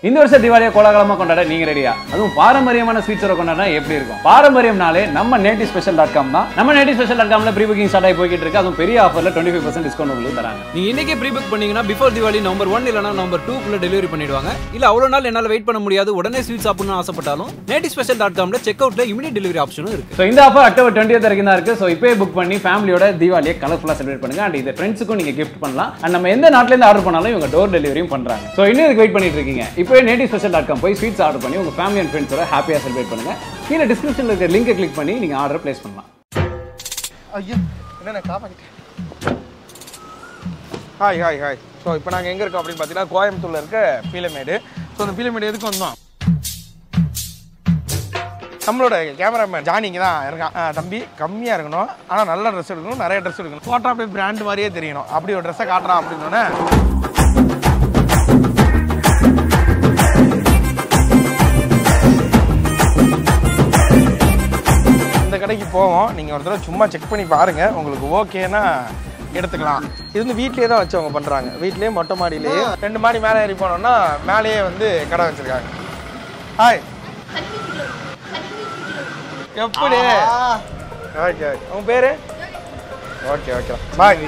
இந்த வருஷம் தீபாவளியை கோலாகலமா கொண்டாட நீங்க ரெடியா அதுவும் பாரம்பரியமான ஸ்வீட்ஸோட கொண்டாட எப்படி இருக்கும் பாரம்பரியம்னாலே நம்ம நேட்டி ஸ்பெஷல் டாட் காம் தான் நம்ம நேட்டி ஸ்பெஷல் டாட் காம்ல ப்ரீ புக்கிங் ஸ்டார்ட் ஆகி போய்கிட்டு இருக்கு அதுவும் பெரிய ஆஃபர்ல டுவெண்ட்டி ஃபைவ் பர்சன்ட் டிஸ்கவுண்ட் உங்களுக்கு தராங்க நீங்க இன்னைக்கே ப்ரீ புக் பண்ணீங்கன்னா பிஃபோர் தீபாவளி நவம்பர் ஒன் இல்லனா நவம்பர் டூ குள்ள டெலிவரி பண்ணிடுவாங்க இல்ல அவ்வளவு நாள் என்னால வெயிட் பண்ண முடியாது உடனே ஸ்வீட் சாப்பிடணும்னு ஆசைப்பட்டாலும் நேட்டி ஸ்பெஷல் டாட் காம்ல செக் அவுட்ல இமிடியட் டெலிவரி ஆப்ஷனும் இருக்கு ஸோ இந்த ஆஃபர் அக்டோபர் டுவெண்ட்டி வரைக்கும் தான் இருக்கு ஸோ இப்போயே புக் பண்ணி ஃபேமிலியோட தீபாவளியை கலர்ஃபுல்லாக செலிப்ரேட் பண்ணுங்க அண்ட் இதை ஃப்ரெண்ட்ஸுக்கும் நீங்க கிஃப்ட் பண்ணலாம் அண்ட் நம்ம எந்த நாட்டுல இருந்து ஆர்டர் பண்ணாலும் இவங்க டோர் டெலிவரியும் பண்றாங்க ஸோ இன்னும் இதுக்கு வெயிட் பண்ணிட்டு இருக்கீங்க இப்போயே நேட்டி ஸ்பெஷல் டாட் காம் போய் ஸ்வீட்ஸ் ஆர்டர் பண்ணி உங்க ஃபேமிலி அண்ட் ஃப்ரெண்ட்ஸோட ஹாப்பியாக செலிப்ரேட் பண்ணுங்க கீழே டிஸ்கிரிப்ஷனில் இருக்க லிங்கை கிளிக் பண்ணி நீங்க ஆர்டர் பிளேஸ் பண்ணலாம் ஐயோ என்ன காப்பாக்கிட்டேன் ஹாய் ஹாய் ஹாய் ஸோ இப்போ நாங்கள் எங்கே இருக்கோம் அப்படின்னு பார்த்தீங்கன்னா கோயம்புத்தூரில் இருக்க பீலமேடு ஸோ அந்த பீலமேடு எதுக்கு வந்தோம் நம்மளோட கேமராமேன் ஜானி இங்கே தான் இருக்கான் ஆ, தம்பி கம்மியாக இருக்கணும் ஆனால் நல்ல ட்ரெஸ் எடுக்கணும் நிறைய ட்ரெஸ் எடுக்கணும் ஃபோட்டோ அப்படியே பிராண்ட் மாதிரியே தெரியணும் அப்படி ஒரு ட்ரெஸ்ஸை காட்டுறான் அப்படின்னோடனே இந்த கடைக்கு போவோம் நீங்கள் ஒரு தடவை சும்மா செக் பண்ணி பாருங்கள் உங்களுக்கு ஓகேனா எடுத்துக்கலாம் இது வந்து வீட்லயே தான் வச்சு அவங்க பண்ணுறாங்க வீட்லயே மொட்டை மாடியிலேயே ரெண்டு மாடி மேலே ஏறி போனோம்னா மேலேயே வந்து கடை வச்சுருக்காங்க ஹாய் எப்படி ஓகே ஓகே உங்க பேர் ஓகே ஓகே பாய்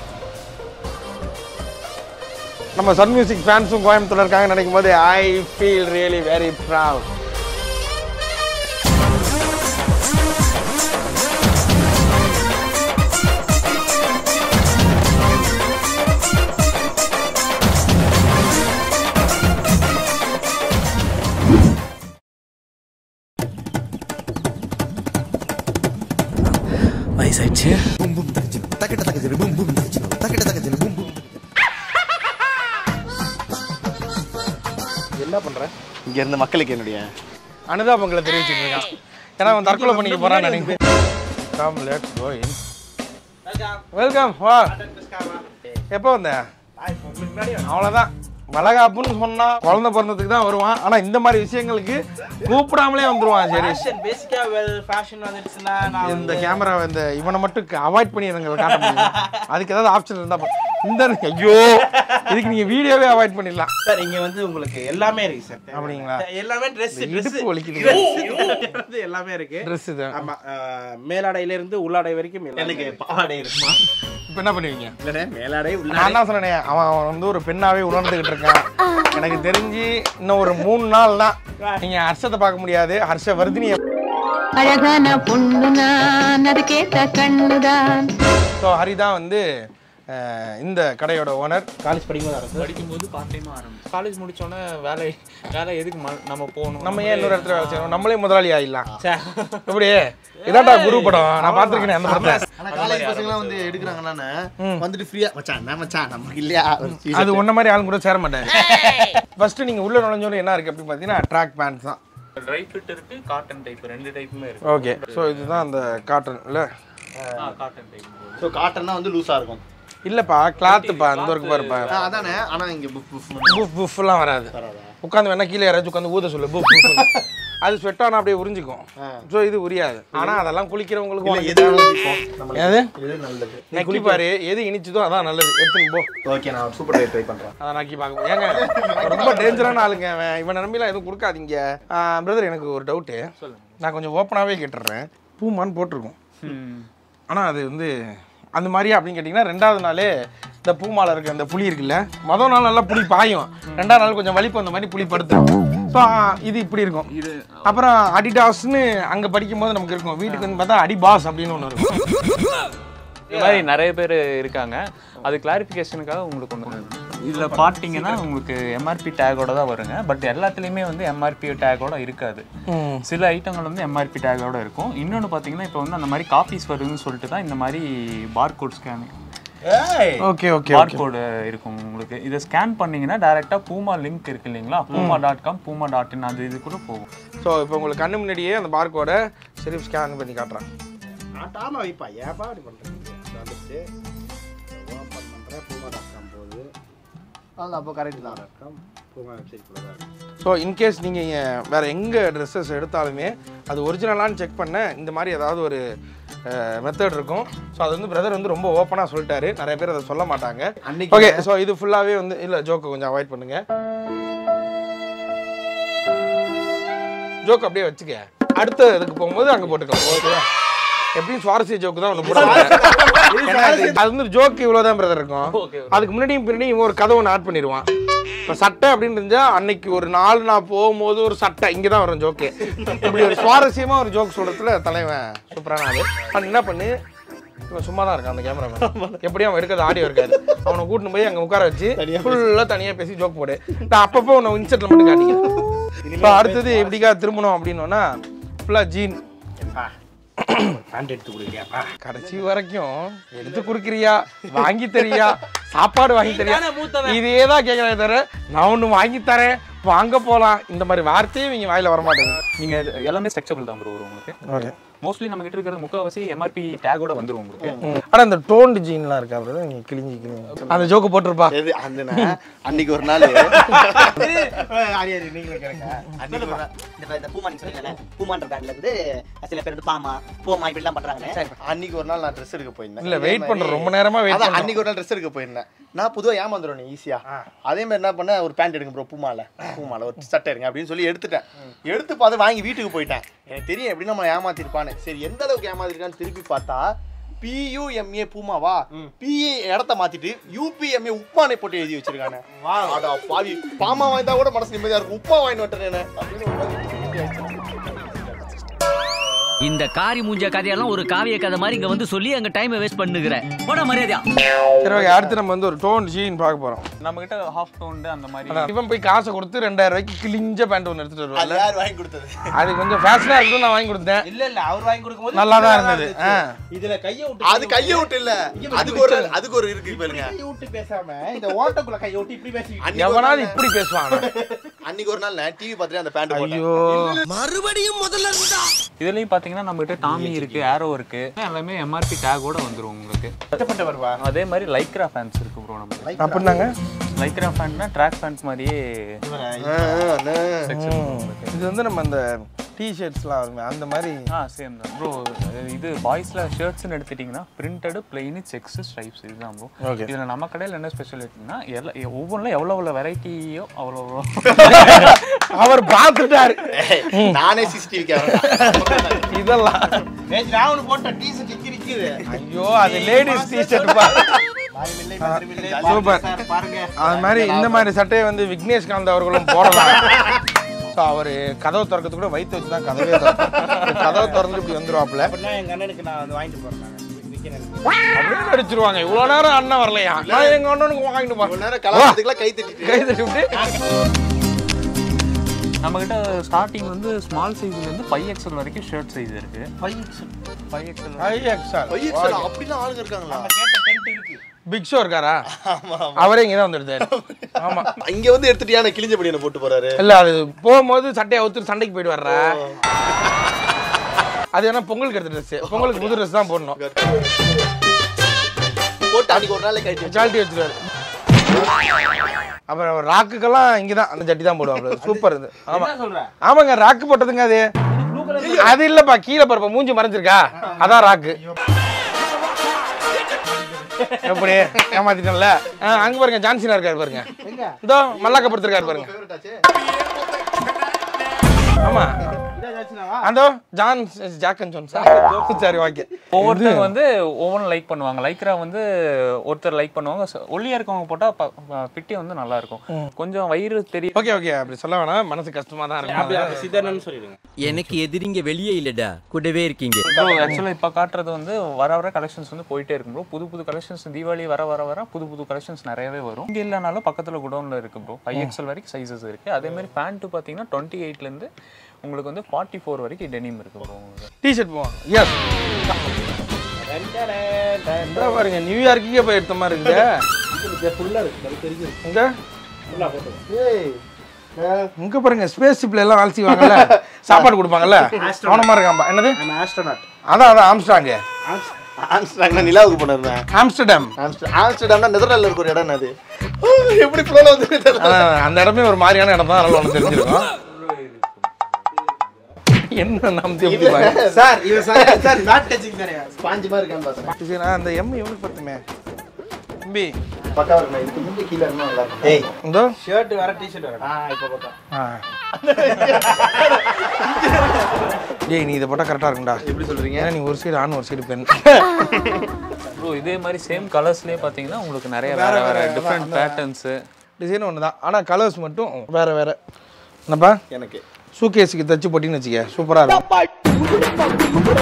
நம்ம சன் மியூசிக் ஃபேன்ஸும் கோயம்புத்தூர்ல இருக்காங்க நினைக்கும் போது I feel really very proud வயசாயிடுச்சு என்ன பண்ற இங்க இருந்த மக்களுக்கு என்னுடைய அனுதாபங்களை தெரிவிச்சுட்டு இருக்கான் ஏன்னா அவன் தற்கொலை பண்ணிக்க போறான்னு நினைக்கிறேன் come let's go in welcome வா எப்போ வந்த அவ்வளோதான் வளகாப்புன்னு சொன்னா குழந்தை பிறந்ததுக்கு தான் வருவான் ஆனா இந்த மாதிரி விஷயங்களுக்கு கூப்பிடாமலே வந்துருவான் சரி பேசிக்கா வெல் ஃபேஷன் வந்துடுச்சுன்னா நான் இந்த கேமரா இந்த இவனை மட்டும் அவாய்ட் பண்ணி எங்களை காட்ட முடியும் அதுக்கு ஏதாவது ஆப்ஷன் இருந்தா பா- இந்த ஐயோ இதுக்கு நீங்க வீடியோவே அவாய்ட் பண்ணிடலாம் சார் இங்க வந்து உங்களுக்கு எல்லாமே இருக்கு சார் அப்படிங்களா எல்லாமே ட்ரெஸ் இந்த இடுப்பு வலிக்குது. வந்து எல்லாமே இருக்கு ட்ரெஸ் இது ஆமா அஹ், மேலாடையில இருந்து உள்ளாடை வரைக்கும் எனக்கு பாவாடை இருக்குமா இப்போ என்ன பண்ணுவீங்க இல்லனே மேலாடை நான் தான் சொன்னேனே அவன் அவன் வந்து ஒரு பெண்ணாவே உணர்ந்துகிட்டு இருக்கான் எனக்கு தெரிஞ்சு இன்னும் ஒரு மூணு நாள் தான் நீங்க ஹர்ஷத்தை பார்க்க முடியாது ஹர்ஷ வர்தினியை அழகான பொண்ணு நான் அதுக்கேத்த கண்ணுதான் ஸோ ஹரி தான் வந்து அஹ், இந்த கடையோட ஓனர் காலேஜ் படிக்கும்போது அரசு படிக்கும்போது பார்ட் டைமாக ஆரம்பிச்சு காலேஜ் முடிச்சோடனே வேலை வேலை எதுக்கு ம- நம்ம போகணும் நம்ம ஏன் இன்னொரு இடத்துல வேலை செய்யணும் நம்மளே முதலாளி ஆயிடலாம் எப்படி இதான்டா குரு படம் நான் பார்த்துருக்கேன் அந்த படத்தை ஆனா காலேஜ் பசங்கலாம் வந்து எடுக்கிறாங்கன்னா வந்துட்டு ஃப்ரீயா மச்சான் நான் மச்சான் நமக்கு இல்லையா ஒரு t-shirt. அது உன்ன மாதிரி ஆளுங்க கூட சேர மாட்டேன் ஃபர்ஸ்ட் நீங்க உள்ள நுழைஞ்சோன்னு என்ன இருக்கு அப்படின்னு பார்த்தீங்கன்னா ட்ராக் பேண்ட்ஸ் தான் ட்ரை ஃபிட் இருக்கு காட்டன் டைப் ரெண்டு டைப்புமே இருக்கு ஓகே ஸோ இதுதான் அந்த காட்டன் இல்லை காட்டன் டைப் ஸோ காட்டன்னா வந்து லூஸா இருக்கும் இல்லைப்பா கிளாத்துப்பா இந்த ஒர்க் பாருப்பா ஆ, அதானே ஆனா இங்க புஃப் புஃப் புஃப் புஃப்லாம் வராது உட்காந்து வேணா கீழே யாராச்சும் உட்காந்து ஊத சொல்லு புஃப் புஃப் அது ஸ்வெட் ஆனால் அப்படியே உறிஞ்சிக்கும் ஸோ இது உரியாது ஆனா அதெல்லாம் குளிக்கிறவங்களுக்கு உனக்கு எது வேணாலும் இருக்கும். நம்மளுக்கு எது எது நல்லது நக்கி பாரு எது இனிச்சதோ அதான் நல்லது எடுத்துன்னு போ ஓகே நான் சூப்பர் டைப் ட்ரை பண்றேன் அதை நக்கி பார்க்க ஏங்க ரொம்ப டேஞ்சரான ஆளுங்க அவன் இவனை நம்பிலாம் எதுவும் கொடுக்காதீங்க பிரதர் எனக்கு ஒரு டவுட்டு நான் கொஞ்சம் ஓப்பனாகவே கேட்டுடுறேன் பூமான்னு போட்டிருக்கோம் ஆனால் அது வந்து அந்த மாதிரியா அப்படின்னு கேட்டிங்கன்னா ரெண்டாவது நாளே இந்த பூமால இருக்க அந்த புளி இருக்குல்ல மொதல் நாள் நல்லா புளி பாயும் ரெண்டாவது நாள் கொஞ்சம் வலிப்பு அந்த மாதிரி புளி படுத்துரும் ஸோ இது இப்படி இருக்கும் அப்புறம் அடிடாஸ்னு அங்கே படிக்கும்போது நமக்கு இருக்கும் வீட்டுக்கு வந்து பார்த்தா அடிபாஸ் அப்படின்னு ஒன்று இருக்கும் இந்த மாதிரி நிறைய பேர் இருக்காங்க அது கிளாரிஃபிகேஷனுக்காக உங்களுக்கு ஒன்று இதில் பார்த்தீங்கன்னா உங்களுக்கு எம்ஆர்பி டேகோட தான் வருங்க பட் எல்லாத்துலேயுமே வந்து எம்ஆர்பி டேகோட இருக்காது சில ஐட்டங்கள் வந்து எம்ஆர்பி டேகோட இருக்கும் இன்னொன்று பார்த்தீங்கன்னா இப்போ வந்து அந்த மாதிரி காப்பீஸ் வருதுன்னு சொல்லிட்டு தான் இந்த மாதிரி barcode scanning okay okay barcode இருக்கும் உங்களுக்கு இதை ஸ்கேன் பண்ணீங்கன்னா டேரெக்டாக பூமா லிங்க் இருக்கு இல்லைங்களா Puma dot com Puma dot in அது இது கூட போகும் ஸோ இப்போ உங்களுக்கு கண்ணு முன்னாடியே அந்த பார்கோட சரி ஸ்கேன் பண்ணி காட்டுறேன் ஆட்டாம வைப்பா ஏப்பா அப்படி பண்றீங்க வந்துச்சு ஓப்பன் பண்றேன் பூமா டாட் காம் போகுது அது அப்போ கரெக்ட் தான் டாட் காம் பூமா வெப்சைட் கூட தான் இருக்கு. ஸோ இன்கேஸ் நீங்கள் வேறு எங்கே ட்ரெஸ்ஸஸ் எடுத்தாலுமே அது ஒரிஜினலான்னு செக் பண்ண இந்த மாதிரி ஏதாவது ஒரு மெத்தட் இருக்கும் ஸோ அது வந்து பிரதர் வந்து ரொம்ப ஓப்பனாக சொல்லிட்டாரு நிறைய பேர் அதை சொல்ல மாட்டாங்க அன்னைக்கு ஓகே ஸோ இது ஃபுல்லாகவே வந்து இல்லை ஜோக்கு கொஞ்சம் அவாய்ட் பண்ணுங்க ஜோக் அப்படியே வச்சுக்க அடுத்த இதுக்கு போகும்போது அங்க போட்டுக்கலாம் ஓகேவா எப்படியும் சுவாரஸ்ய ஜோக்கு தான் ஒன்று போடுவாங்க அது வந்து ஜோக்கு இவ்வளோதான் பிரதர் இருக்கும் அதுக்கு முன்னாடியும் பின்னாடியும் இவன் ஒரு கதை ஒன்று ஆட் பண்ணிடுவான் இப்போ சட்டை அப்படின்னு இருந்தா அன்னைக்கு ஒரு நாள் நான் போகும்போது ஒரு சட்டை இங்கே தான் வரும் ஜோக்கு இப்படி ஒரு சுவாரஸ்யமா ஒரு ஜோக் சொல்றதுல தலைவன் சூப்பரான ஆளு அவன் என்ன பண்ணு இவன் சும்மா தான் இருக்கான் அந்த கேமராமேன் எப்படியும் அவன் எடுக்கிறது ஆடியோ இருக்காது அவனை கூட்டின்னு போய் அங்கே உட்கார வச்சு ஃபுல்லாக தனியாக பேசி ஜோக் போடு நான் அப்பப்போ உன்னை இன்செர்ட்ல மட்டும் காட்டிக்கிறேன் இப்போ அடுத்தது எப்படிக்கா திரும்பணும் அப்படின்னோன்னா ஃபுல்லாக ஜீன் பேண்ட் எடுத்து கொடுக்குறியாப்பா கடைசி வரைக்கும் எடுத்து குடுக்குறியா வாங்கி தரியா சாப்பாடு வாங்கி தரியா இதே தான் கேட்கறேன் தவிர நான் ஒன்று வாங்கி தரேன் வாங்க போலாம் இந்த மாதிரி வார்த்தையே இவங்க வாயில வர மாட்டேங்குது நீங்க இது எல்லாமே ஸ்ட்ரக்சபிள் தான் ப்ரோ வரும் உங்களுக்கு ஓகே மோஸ்ட்லி நம்ம கிட்ட இருக்கிறது முக்கால்வாசி எம்ஆர்பி டேகோட வந்துரும் உங்களுக்கு ஆனா இந்த டோன்டு ஜீன்லாம் இருக்கா brother? நீங்க கிழிஞ்சி கிழிஞ்சி அந்த ஜோக்கு போட்டிருப்பா எது அந்த நான் அன்னைக்கு ஒரு நாள் ஆரி ஆரி நீங்களும் கேளுங்க அன்னைக்கு ஒரு நாள் இந்த இந்த பூமான் சொன்னீங்கல்ல பூமான்ற பேண்ட்ல இருந்து சில பேர் வந்து பாமா போமா இப்படிலாம் பண்றாங்களே அன்னைக்கு ஒரு நாள் நான் ட்ரெஸ் எடுக்க போயிருந்தேன் இல்ல இதே வெயிட் மாதிரி- பண்றேன் ரொம்ப நேரமா வெயிட் அதான் பண்ணேன் அன்னைக்கு ஒரு நாள் ட்ரெஸ் எடுக்க போயிருந்தேன் நான் பொதுவாக ஏமாந்துடும் ஈஸியா அதே மாதிரி என்ன பண்ணேன் ஒரு பேண்ட் எடுங்க ப்ரோ பூமால பூமால ஒரு சட்டை எடுங்க அப்படின்னு சொல்லி எடுத்துட்டேன் எடுத்து பார்த்து வாங்கி வீட்டுக்கு போயிட்டேன் எனக்கு தெரியும் எப்படி நம்ம ஏமாத்திருப்பான்னு சரி எந்த அளவுக்கு ஏமாத்திருக்கான்னு திருப்பி பார்த்தா பியூஎம்ஏ பூமாவா பிஏ இடத்த மாத்திட்டு யூபிஎம்ஏ உப்மானை போட்டு எழுதி வச்சிருக்கானே அடா பாவி பாமா வாய்ந்தா கூட மனசு நிம்மதியா இருக்கும் உப்பா வாங்கிட்டு வந்துட்டேன் அப்படின்னு ஒரு மாதிரி திருப்தி ஆயிடுச்சு. இந்த காரி மூஞ்ச கதையெல்லாம் ஒரு காவிய கதை மாதிரி இங்க வந்து சொல்லி அங்க டைமை வேஸ்ட் பண்ணுகிற போட மரியாதையா சரி ஓகே அடுத்து நம்ம வந்து ஒரு டோன் ஜீன் பார்க்க போறோம் நம்ம கிட்ட ஹாஃப் டோன்டு அந்த மாதிரி அதான், இவன் போய் காசை கொடுத்து ரெண்டாயிரம் ரூபாய்க்கு கிழிஞ்ச பேண்ட் ஒன்று எடுத்துட்டு அது வருவாங்க யார் வாங்கி கொடுத்தது அது கொஞ்சம் ஃபேஷனா இருக்கும் நான் வாங்கி கொடுத்தேன் இல்ல இல்ல அவர் வாங்கி கொடுக்கும்போது நல்லா தான் நல்லா இருந்தது. இருந்துச்சு. ஆ. இதுல கைய விட்டு அது கையை விட்டு இல்ல அதுக்கு ஒரு அதுக்கு ஒரு இருக்கு பாருங்க கைய விட்டு பேசாம இந்த ஓட்டக்குள்ள கைய விட்டு இப்படி பேசி அன்னைக்கு ஒரு எவனாவது நாள் இப்படி பேசுவாங்க அன்னைக்கு ஒரு நாள் நான் டிவி பார்த்துட்டு அந்த பேண்ட் போட்டேன் ஐயோ இதுலயும் பாத்தீங்கன்னா நம்ம கிட்ட டாமி இருக்கு ஆரோ இருக்கு எல்லாமே எம்ஆர்பி டேகோட வந்துரும் உங்களுக்கு கஷ்டப்பட்டு வருவா அதே மாதிரி லைக்ரா ஃபேன்ஸ் இருக்கு ப்ரோ நம்ம அப்படின்னாங்க லைக்ரா ஃபேன்னா ட்ராக் ஃபேன்ஸ் மாதிரியே section இருக்கு உங்களுக்கு. இது வந்து நம்ம அந்த டிஷர்ட்ஸ்லாம் வருமே அந்த மாதிரி ஆ சேம் தான் ப்ரோ இது பாய்ஸ்ல ஷர்ட்ஸ்னு எடுத்துட்டீங்கன்னா பிரிண்டடு பிளெயின் செக்ஸ் ஸ்ட்ரைப்ஸ் இதுதான் ப்ரோ Okay. இதுல நம்ம கடையில் என்ன ஸ்பெஷாலிட்டினா எல்லா ஒவ்வொன்றில் எவ்வளோ எவ்வளோ வெரைட்டியோ அவ்வளோ அவ்வளோ அவர் பார்த்துட்டாரு நானே சிசிடிவி கேமரா இதெல்லாம் நேத்து நான் ஒண்ணு போட்ட டீசர்ட் இக்கி நிக்குது ஐயோ அது லேடிஸ் டிஷர்ட் பா வாயுமில்லை, மதுரமில்லை, சூப்பர். சார், பாருங்க அது மாதிரி இந்த மாதிரி சட்டையை வந்து விக்னேஷ் காந்த் அவர்களும் போடலாம் ஸோ அவர் கதவை திறக்கிறது கூட வயிற்று வச்சு தான் கதவே திறக்கும் கதவை திறந்து இப்படி வந்துருவாப்புல அப்படின்னா எங்க அண்ணனுக்கு நான் வந்து வாங்கிட்டு போறேன் நானு. விக்கிறேன் அப்படியே நடிச்சிருவாங்க இவ்வளோ நேரம் அண்ணன் வரலையா நான் எங்க அண்ணனுக்கு வாங்கிட்டு இவ்வளவு போறேன் நேரம் கலாச்சாரத்துக்குலாம் கை தட்டிட்டு கை தட்டி விட்டு நம்ம கிட்ட ஸ்டார்டிங் வந்து ஸ்மால் சைஸ்ல இருந்து ஃபைவ் எக்ஸல் வரைக்கும் ஷர்ட் சைஸ் இருக்கு ஃபைவ் எக்ஸல் ஐ எக்ஸால் பையக்ஸ்ல அப்படிலாம் ஆளுங்க இருக்காங்களா கேட்ட டென்ட் இருக்கு பிக் ஷோ இருக்காரா அவரே இங்கே தான் வந்து எடுத்தாரு ஆமா இங்க வந்து எடுத்துட்டியா நான் கிழிஞ்ச படியான போட்டு போறாரு இல்ல அது போகும்போது சட்டையை அவுத்துட்டு சண்டைக்கு போயிட்டு வர்ற அது ஏன்னா பொங்கலுக்கு எடுத்த ட்ரெஸ் பொங்கலுக்கு புது ட்ரெஸ் தான் போடணும் போட்டு அன்னைக்கு ஒரு நாள் கைட்டு குவாலிட்டி வச்சிருவாரு அப்புறம் ராக்குக்கெல்லாம் இங்கே தான் அந்த ஜட்டி தான் போடுவாங்க சூப்பர் இது ஆமா என்ன சொல்ற ஆமாங்க ராக்கு போட்டதுங்க அது அது இல்லப்பா கீழே பாருப்பா மூஞ்சி மறைஞ்சிருக்கா அதான் ராக்கு எப்படி ஏமாத்திட்டேன்ல ஆ, அங்க பாருங்க ஜான்சினா இருக்காரு பாருங்க இதோ மல்லாக்க படுத்திருக்காரு பாருங்க ஆமா அந்த ஜான் ஜாக்கன் ஜோன்ஸா சரி ஓகே ஒவ்வொருத்தர் வந்து ஒவ்வொன்றும் லைக் பண்ணுவாங்க லைக்ரா வந்து ஒருத்தர் லைக் பண்ணுவாங்க ச- ஒல்லியா இருக்கவங்க போட்டா ப- பிட்டி வந்து நல்லா இருக்கும் கொஞ்சம் வயிறு தெரியும் ஓகே ஓகே அப்படி சொல்ல வேணாம் மனசு கஷ்டமா தான் அப்படி இருக்கும் அப்படி சிதறன்னு சொல்லிடுங்க எனக்கு எதிரிங்க வெளியே இல்லடா கூடவே இருக்கீங்க ப்ரோ ஆக்சுவலாக இப்போ காட்டுறது வந்து வர வர கலெக்ஷன்ஸ் வந்து போயிட்டே இருக்கும் ப்ரோ புது புது கலெக்ஷன்ஸ் தீபாவளி வர வர வர புது புது கலெக்ஷன்ஸ் நிறையவே வரும் இங்கே இல்லைனாலும் பக்கத்தில் குடோனில் இருக்கு ப்ரோ ஃபைவ் எக்ஸல் வரைக்கும் சைஸஸ் இருக்கு அதே மாதிரி பேண்ட்டு பார்த்தீங்கன்னா டுவெண்ட்டி எயிட்லேருந்து உங்களுக்கு வந்து ஃபார்ட்டி ஃபோர் வரைக்கும் டெனிம் இருக்கு ப்ரோ உங்களுக்கு டிஷர்ட் போவோம் எஸ் பாருங்க நியூயார்க்குக்கே போய் எடுத்த மாதிரி இருக்குங்க ஃபுல்லா இருக்கு அது தெரியுது இங்க ஃபுல்லா போட்டு ஏய் இங்க பாருங்க ஸ்பேஸ் ஷிப்ல எல்லாம் வேலை செய்வாங்கல்ல சாப்பாடு கொடுப்பாங்கல்ல கவனமா இருக்காம்பா என்னது நம்ம ஆஸ்ட்ரோனாட் அதான் அதான் ஆம்ஸ்டாங்க ஆம்ஸ்டர்டாம் நிலாவுக்கு போனிருந்தேன் ஆம்ஸ்டர்டாம் ஆம்ஸ்டர் ஆம்ஸ்டர்டாம்னா நெதர்லாண்டில் இருக்க ஒரு இடம் அது எப்படி ஃப்ளோல வந்து தெரியல. அதான், அந்த இடமே ஒரு மாதிரியான இடம் தான் அதனால உனக்கு தெரிஞ்சிருக்கும் என்ன நம்பி எப்படி பாரு சார் இவன் சார் சார் நாட் டச்சிங் தானே ஸ்பாஞ்சு மாதிரி இருக்கான்னு பார்த்தேன் சரி, நான் அந்த எம் எவ்வளவு பத்துமே தம்பி பக்கா இருக்கணும் இதுக்கு முந்தி கீழே இருந்தால் நல்லா இருக்கும் ஏய் இந்தோ ஷர்ட் வேற டிஷர்ட் வேற ஆ இப்போ பார்த்தா ஆ டேய் நீ இதை போட்டால் கரெக்டாக இருக்கும்டா எப்படி சொல்கிறீங்க ஏன்னா நீ ஒரு சைடு ஆண் ஒரு சைடு பெண் ப்ரோ இதே மாதிரி சேம் கலர்ஸ்லேயே பார்த்தீங்கன்னா உங்களுக்கு நிறைய வேற வேற டிஃப்ரெண்ட் பேட்டர்ன்ஸு டிசைன் ஒன்று தான் ஆனால் கலர்ஸ் மட்டும் வேறு வேறு என்னப்பா எனக்கு சூகேஸுக்கு தச்சு போட்டின்னு வச்சுக்க சூப்பராக இருக்கும்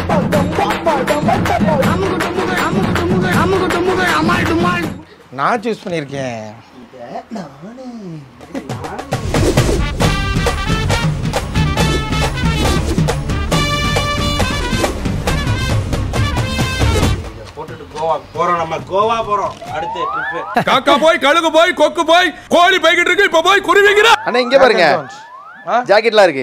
நான் சூஸ் பண்ணியிருக்கேன் போட்டுட்டு கோவா போறோம் நம்ம கோவா போறோம் அடுத்த ட்ரிப்பு காக்கா போய் கழுகு போய் கொக்கு போய் கோழி போய்கிட்டு இருக்கு இப்ப போய் குருவிங்கிற அண்ணா இங்கே பாருங்க ஜாக்கெட்லாம் இருக்கு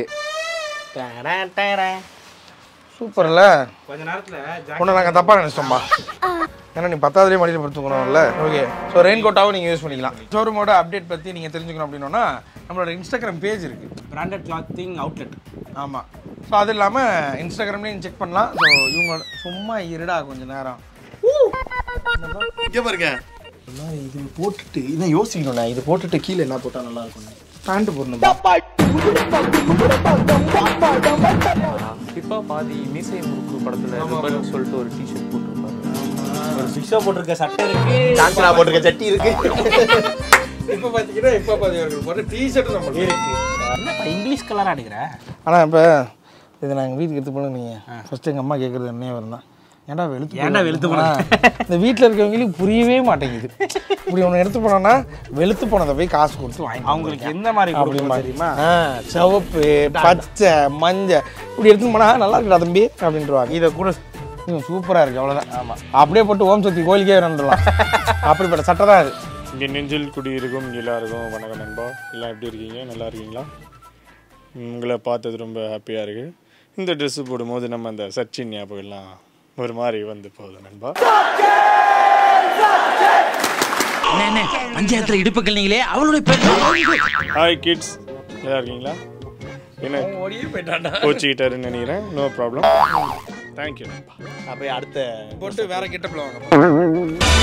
சூப்பர்ல கொஞ்ச நேரத்துல உன்னை நாங்கள் தப்பாக நினச்சிட்டோம்பா ஏன்னா நீ பத்தாவதுலேயே மடியில் படுத்துக்கணும்ல ஓகே ஸோ ரெயின் கோட்டாவும் நீங்கள் யூஸ் பண்ணிக்கலாம் ஷோரூமோட அப்டேட் பற்றி நீங்கள் தெரிஞ்சுக்கணும் அப்படின்னா நம்மளோட இன்ஸ்டாகிராம் பேஜ் இருக்குது பிராண்டட் கிளாத்திங் அவுட்லெட் ஆமாம் ஸோ அது இல்லாமல் இன்ஸ்டாகிராம்லேயும் செக் பண்ணலாம் ஸோ இவங்களோட சும்மா இருடா கொஞ்ச நேரம் இங்கே பாருங்க இது போட்டுட்டு இதை யோசிக்கணும்ண்ணா இது போட்டுட்டு கீழே என்ன போட்டால் நல்லா இருக்கும் பேண்ட் போடணும் இப்போ பாதி மீசை முறுக்கு படத்துல ரிப்பன் சொல்லிட்டு ஒரு டிஷர்ட் போட்டிருப்பாரு ஒரு சிக்ஸோ போட்டிருக்க சட்டை இருக்கு டான்ஸ்னா போட்டிருக்க சட்டி இருக்கு இப்போ பார்த்தீங்கன்னா இப்போ பார்த்தீங்கன்னா போட்டு டிஷர்ட் நம்ம இருக்கு என்னப்பா இங்கிலீஷ் கலரா அடிக்கிற ஆனால் இப்போ இதை நான் எங்கள் வீட்டுக்கு எடுத்து போன நீங்கள் ஃபஸ்ட்டு எங்கள் அம்மா கேட்குறது என்னையே வரும் ஏன்டா வெளுத்து ஏன்டா வெளுத்து போன? ஆ, இந்த வீட்டில் இருக்கவங்களுக்கு புரியவே மாட்டேங்குது இப்படி ஒன்று எடுத்து போனோன்னா வெளுத்து போனதை போய் காசு கொடுத்து வாங்கி அவங்களுக்கு எந்த மாதிரி கொடுக்கணும் அப்படிமா தெரியுமா ஆ சிவப்பு பச்சை மஞ்சள் இப்படி எடுத்து போனா நல்லா இருக்குடா தம்பி அப்படின்ட்டுருவாங்க இதை கூட சூப்பராக இருக்கு அவ்வளோதான் ஆமாம் அப்படியே போட்டு ஓம் சக்தி கோயிலுக்கே வந்துடலாம் அப்படிப்பட்ட சட்டை தான் அது இங்கே நெஞ்சில் குடியிருக்கும் எல்லாருக்கும் வணக்கம் நண்பா எல்லாம் எப்படி இருக்கீங்க நல்லா இருக்கீங்களா உங்களை பார்த்தது ரொம்ப ஹாப்பியாக இருக்குது இந்த ட்ரெஸ்ஸு போடும்போது நம்ம அந்த சச்சின் ஞாபகம் எல்லாம் ஒரு மாதிரி வந்து போகுது நண்பா என்ன பஞ்சாயத்துல இடுப்புகள் நீங்களே அவளுடைய பேர் ஹாய் கிட்ஸ் நல்லா இருக்கீங்களா என்ன கோச்சிக்கிட்டாருன்னு நினைக்கிறேன் நோ ப்ராப்ளம் தேங்க்யூ நண்பா அப்போ அடுத்த போட்டு வேற கெட்டப்பில் வாங்க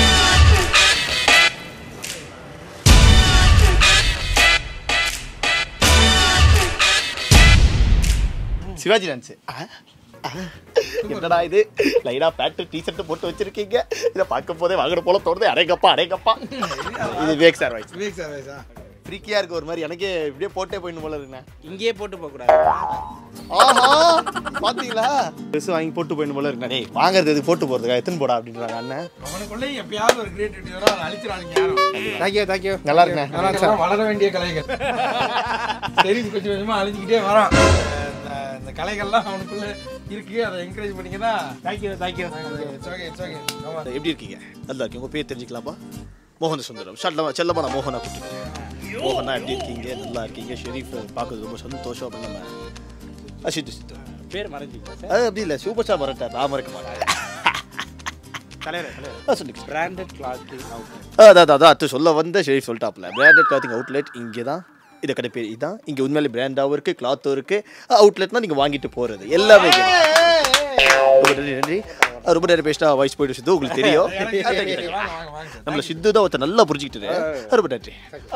சிவாஜி டான்ஸ் என்னடா இது லைனா பேண்ட் டிஷர்ட் போட்டு வச்சிருக்கீங்க இதை பார்க்கும் போதே வாங்குற போல தோணுது அரைங்கப்பா அரைங்கப்பா இது Vivek sir voice Vivek sir வயசா ஃப்ரீக்கியா இருக்கு ஒரு மாதிரி எனக்கே இப்படியே போட்டே போயிடணும் போல இருக்குண்ணே இங்கேயே போட்டு போக கூடாது ஆஹா பாத்தீங்களா ட்ரெஸ் வாங்கி போட்டு போயிடணும் போல இருக்குண்ணே டேய் வாங்குறது இது போட்டு போறதுக்கா எத்தனை போடா அப்படின்றாங்க அண்ணன் அவனுக்குள்ளே எப்பயாவது ஒரு கிரியேட்டிவிட்டி வரும் அதை அழிச்சிடாதீங்க யாரும் தேங்க்யூ தேங்க்யூ நல்லா இருக்குண்ணே நல்லா இருக்கு. வளர வேண்டிய கலைகள் சரி கொஞ்சம் கொஞ்சமா அழிஞ்சுக்கிட்டே வரான் இந்த- இந்த கலைகள்லாம் அவனுக்குள்ள இருக்கு அதை என்கரேஜ் பண்ணிங்கன்னா thank you thank you it's okay it's okay எப்படி இருக்கீங்க நல்லா இருக்கீங்க உங்க பேர் தெரிஞ்சுக்கலாமா மோகன சுந்தரம் செல்லமா செல்லமா நான் மோகனா குட்டி மோகனா எப்படி இருக்கீங்க நல்லா இருக்கீங்க ஷெரீஃப் பார்க்கறது ரொம்ப சந்தோஷம் அப்படின்னு நம்ம அசித்து சித்து பேர் மறைஞ்சிக்கலாம் அது அப்படி இல்லை சூப்பர் ஸ்டார் வரட்டார் நான் மறக்க மாட்டேன் தலைவர் தலைவர் ஆ, சொல்லுங்க பிராண்டட் கிளாத்திங் அவுட்லெட் ஆ, அதான் அதான், அதான் அது சொல்ல வந்த ஷெரீஃப் சொல்லிட்டாப்ல பிராண்டட் கிளாத்திங் அவுட்லெட் இங்கே தான் இதை கடை பேர் இதுதான் இங்கே உண்மையிலே பிராண்டாகவும் இருக்குது கிளாத்தும் இருக்குது அவுட்லெட்னா நீங்கள் வாங்கிட்டு போகிறது எல்லாமே இங்க இருக்கு. ரொம்ப நன்றி நன்றி ஆ, ரொம்ப நேரம் பேசிட்டா வாய்ஸ் போயிட்டு சித்து உங்களுக்கு தெரியும் ஆ, thank you, thank you. நம்மள சித்து தான் ஒருத்தர் நல்லா புரிஞ்சுக்கிட்டு ரொம்ப நன்றி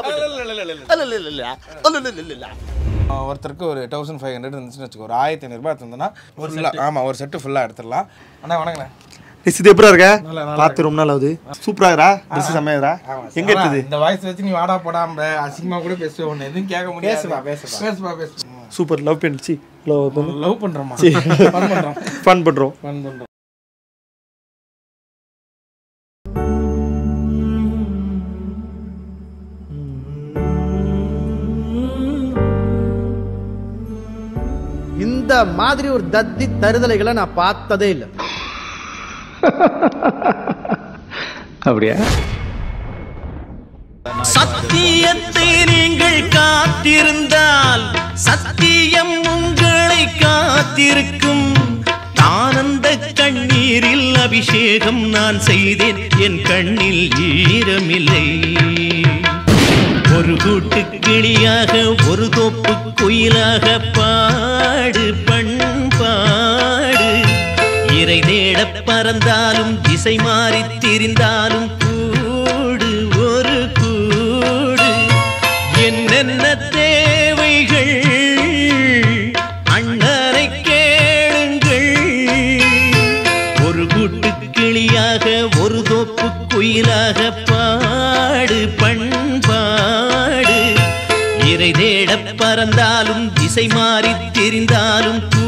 அல்ல ஒருத்தருக்கு ஒரு தௌசண்ட் ஃபைவ் ஹண்ட்ரட் இருந்துச்சுன்னு வச்சுக்கோ ஒரு ஆயிரத்தி ஐநூறுபா எடுத்துருந்தோன்னா ஒரு ஃபுல்லாக ஆமாம் ஒரு செட்டு ஃபுல்லாக எடுத்துடலாம் அண்ணா வணங்கண்ணே இது எப்படா இருக்க நல்லா, நல்லா பார்த்து ரொம்ப நாள் ஆகுது சூப்பரா ட்ரெஸ் செம்மையாதா எங்க ஆனா, இருக்குது இந்த வாய்ஸ் வச்சு நீ வாடா போடாம அசிங்கமா கூட பேசுவேன் உன்னை எதுவும் கேட்க முடியாது பேசுப்பா, பேசுப்பா. பேசுப்பா பேசு சூப்பர் லவ் பண்ணிச்சு லவ் லவ் பண்றோமா ஃபன் பண்றோம் ஃபன் பண்றோம் ஃபன் பண்றோம் இந்த மாதிரி ஒரு தத்தி தருதலைகளை நான் பார்த்ததே இல்லை அப்படியா சத்தியத்தை நீங்கள் காத்திருந்தால் சத்தியம் உங்களை காத்திருக்கும் ஆனந்த கண்ணீரில் அபிஷேகம் நான் செய்தேன் என் கண்ணில் ஈரமில்லை ஒரு கூட்டு கிளியாக ஒரு தோப்பு குயிலாக பாடு பண்பாடு இறை தேடப் பறந்தாலும் திசை மாறித் திரிந்தாலும் கூடு ஒரு கூடு என்னென்ன தேவைகள் தேடப் பறந்தாலும் திசை மாறித் திரிந்தாலும்